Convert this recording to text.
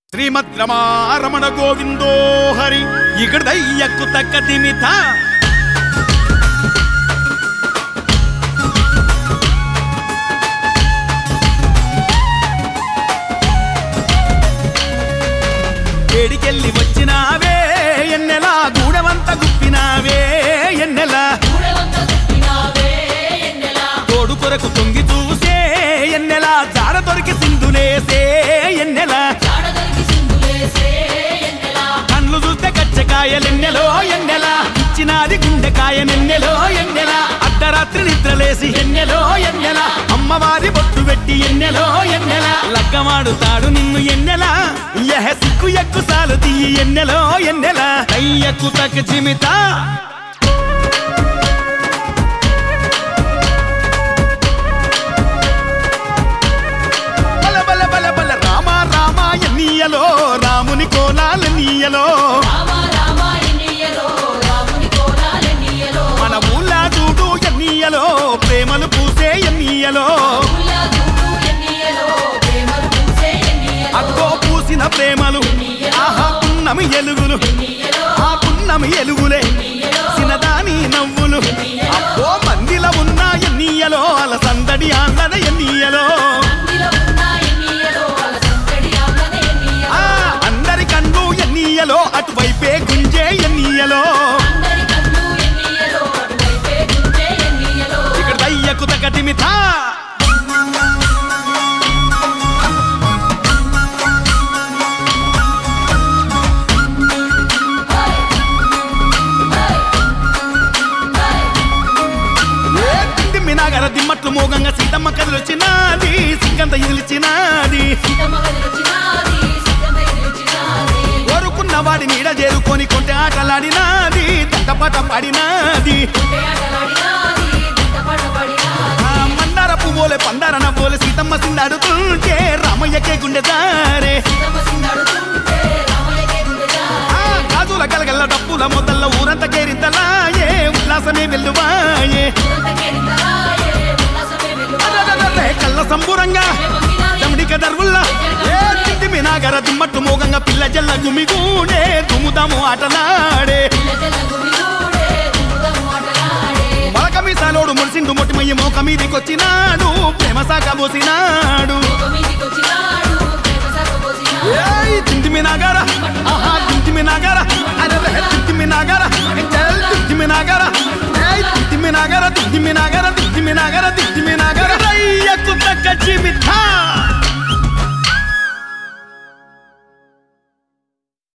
శ్రీమద్ రమారమణ గోవిందో హరి ఇకడదయ్యక్కు తక్క తిమిత ఏడికెళ్ళి వచ్చినావే ఎన్నెలా గూడవంత గుప్పినావే ఎన్నెలా తోడు కొరకు తొంగి చూసే ఎన్నెలా జాడ దొరికి సింధులేసే ఎన్నెలా కళ్ళు చూస్తే కచ్చకాయలెన్నెలో ఎన్నెలా ఇచ్చినాది గుండెకాయ నెన్నెలో ఎన్నెలా అర్ధరాత్రి నిద్రలేసి ఎన్నెలో ఎన్నెలా అమ్మవారి బొట్టు పెట్టి ఎన్నెలో ఎన్నెలా లగ్గమాడుతాడు నిన్ను ఎన్నెలా ఎహ సిక్కు ఎక్కు సాలు తీయి ఎన్నెలో ఎన్నెలా అయ్యకు తగ్గ చిమితా బల బల బల బల రామ రామ ఎన్నీయలో రాముని కోలాల నీయలో మన ఊళ్ళా చూడు ఎన్నీయలో ప్రేమలు పూసే ఎన్నీయలో అక్కో పూసిన ప్రేమలు ఆహా పున్నమి ఎలుగులు ఆ పున్నమి ఎలుగులే సినదాని నవ్వులు అబ్బో మందిల ఉన్న ఎన్నీయలో అల సందడి ఆందన ఎన్నీయలో ఆ అందరి కన్ను ఎన్నీయలో అటువైపే గుంజే ఎన్నీయలో ఇక్కడ దయ్యకు తగతిమితా ఏ తిండి నగర దిమ్మట్లు మోగంగా సీతమ్మ కదిలొచ్చినాది సిగ్గంత ఇలిచినాది కోరుకున్న వాడి నీడ చేరుకొని కొంటే ఆటలాడినాది దంటపాట పాడినాది ఆ మందార పువ్వులే పందార నవ్వులే సీతమ్మ సిందాడుతుంటే రామయ్యకే గుండె దారే ఆ గాజుల గలగల్ల డప్పుల మొదల్ల ఊరంతా కేరింతలాయే ఉల్లాసమే వెల్లువాయే అరెరెరెరె, కళ్ళ సంబురంగా దమిడిక దర్వుల్లా ఏ తిండి మినాగర దిమ్మట్టు మోగంగా పిల్ల జల్ల గుమిగూడే దుముదాము ఆటలాడే మొలక మీసాలోడు మురిసిండు మొట్టిమయ్య మోక మీదికొచ్చినాడు ప్రేమ సాకబోసినాడు ఏయ్ తింటిమి నాగార ఆహా తింటిమి నాగార అరే తింటిమి నాగార చల్ తింటిమి నాగార ఏయ్ తింటిమి నాగార తింటిమి నాగార తింటిమి నాగార తింటిమి నాగార అయ్యకు తగ్గ జీవితా